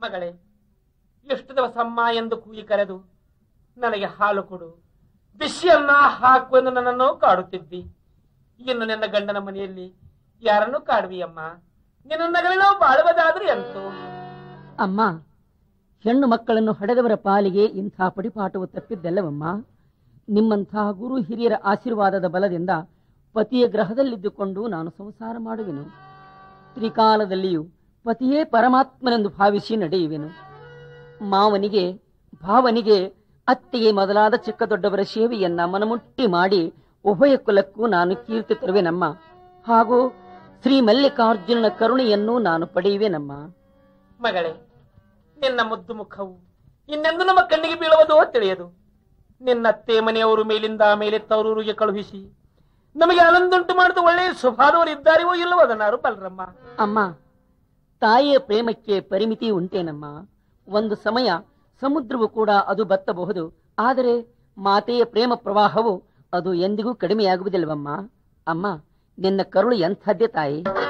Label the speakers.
Speaker 1: ಮಗಳೇ ಎಷ್ಟು ದಿವಸ ಅಮ್ಮ ಎಂದು ಕೂಗಿ ಕರೆದು ನನಗೆ ಹಾಲು ಕೊಡು ಬಿಸಿಯನ್ನ ಹಾಕು ಎಂದು ನನ್ನನ್ನು ಕಾಡುತ್ತಿದ್ದಿ ಇನ್ನು ನಿನ್ನ ಗಂಡನ ಮನೆಯಲ್ಲಿ ಯಾರನ್ನು ಕಾಡುವಿ ಅಮ್ಮ ನಿನ್ನ ನಗರలో ಬಾಳುವುದಾದ್ರೆ ಎಂತು
Speaker 2: ಅಮ್ಮ ಹೆಣ್ಣು ಮಕ್ಕಳನ್ನು ಹಡೆದವರ ಪಾಲಿಗೆ ಇಂಥ ಪಡಿಪಾಠವು ತಪ್ಪಿದ್ದಲ್ಲವಮ್ಮ ನಿಮ್ಮಂತಹ ಗುರು ಹಿರಿಯರ ಆಶೀರ್ವಾದದ ಬಲದಿಂದ ಪತಿಯ ಗ್ರಹದಲ್ಲಿದ್ದುಕೊಂಡು ನಾನು ಸಂಸಾರ ಮಾಡುವೆನು ತ್ರಿಕಾಲದಲ್ಲಿಯೂ ಪತಿಯೇ ಪರಮಾತ್ಮನೆಂದು ಭಾವಿಸಿ ನಡೆಯುವೆನು ಮಾವನಿಗೆ ಭಾವನಿಗೆ ಅತ್ತೆಗೆ ಮೊದಲಾದ ಚಿಕ್ಕ ದೊಡ್ಡವರ ಸೇವೆಯನ್ನ ಮನಮುಟ್ಟಿ ಮಾಡಿ ಉಭಯ ಕುಲಕ್ಕೂ ನಾನು ಕೀರ್ತಿ ತರುವೆನಮ್ಮ ಹಾಗೂ ಶ್ರೀ ಮಲ್ಲಿಕಾರ್ಜುನನ ಕರುಣೆಯನ್ನು ನಾನು ಪಡೆಯುವೆನಮ್ಮ
Speaker 1: ಮಗಳೇ ನಿನ್ನ ಮುದ್ದು ಮುಖವು ಇನ್ನೆಂದು ನಮ್ಮ ಕಣ್ಣಿಗೆ ಬೀಳುವುದೋ ತಿಳಿಯದು ನಿನ್ನ ಅತ್ತೆ ಮನೆಯವರು ಮೇಲಿಂದ ಮೇಲೆ ತವರೂರಿಗೆ ಕಳುಹಿಸಿ ನಮಗೆ ಆನಂದುಂಟು ಮಾಡಿದ ಒಳ್ಳೆಯ ಸ್ವಭಾವದವರು ಇದ್ದಾರೆಯೋ ಇಲ್ಲವೋ ಅದನ್ನಾರು ಬಲ್ರಮ್ಮ
Speaker 2: ಅಮ್ಮ ತಾಯಿಯ ಪ್ರೇಮಕ್ಕೆ ಪರಿಮಿತಿ ಉಂಟೇನಮ್ಮ ಒಂದು ಸಮಯ ಸಮುದ್ರವು ಕೂಡ ಅದು ಬತ್ತಬಹುದು ಆದರೆ ಮಾತೆಯ ಪ್ರೇಮ ಪ್ರವಾಹವು ಅದು ಎಂದಿಗೂ ಕಡಿಮೆಯಾಗುವುದಿಲ್ಲವಮ್ಮ ಅಮ್ಮ ನಿನ್ನ ಕರುಳು ಎಂಥದ್ದೇ ತಾಯಿ